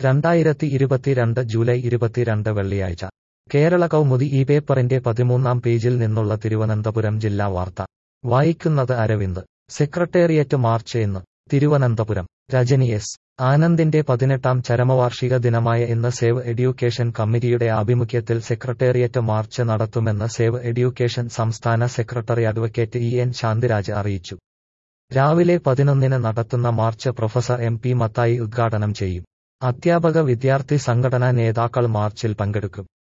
രണ്ടായിരത്തി ഇരുപത്തിരണ്ട് ജൂലൈ ഇരുപത്തിരണ്ട് വെള്ളിയാഴ്ച കേരള കൗമുദി ഈ പേപ്പറിന്റെ പതിമൂന്നാം പേജിൽ നിന്നുള്ള തിരുവനന്തപുരം ജില്ലാ വാർത്ത വായിക്കുന്നത് അരവിന്ദ് സെക്രട്ടേറിയറ്റ് മാർച്ച് ഇന്ന് തിരുവനന്തപുരം രജനി എസ് ആനന്ദിന്റെ പതിനെട്ടാം ചരമവാർഷിക ദിനമായ ഇന്ന് സേവ് എഡ്യൂക്കേഷൻ കമ്മിറ്റിയുടെ ആഭിമുഖ്യത്തിൽ സെക്രട്ടേറിയറ്റ് മാർച്ച് നടത്തുമെന്ന് സേവ് എഡ്യൂക്കേഷൻ സംസ്ഥാന secretary advocate E N Shantiraj അറിയിച്ചു രാവിലെ പതിനൊന്നിന് നടത്തുന്ന march professor M P Mathai ഉദ്ഘാടനം ചെയ്യും അധ്യാപക വിദ്യാർത്ഥി സംഘടനാ നേതാക്കൾ മാർച്ചിൽ പങ്കെടുക്കും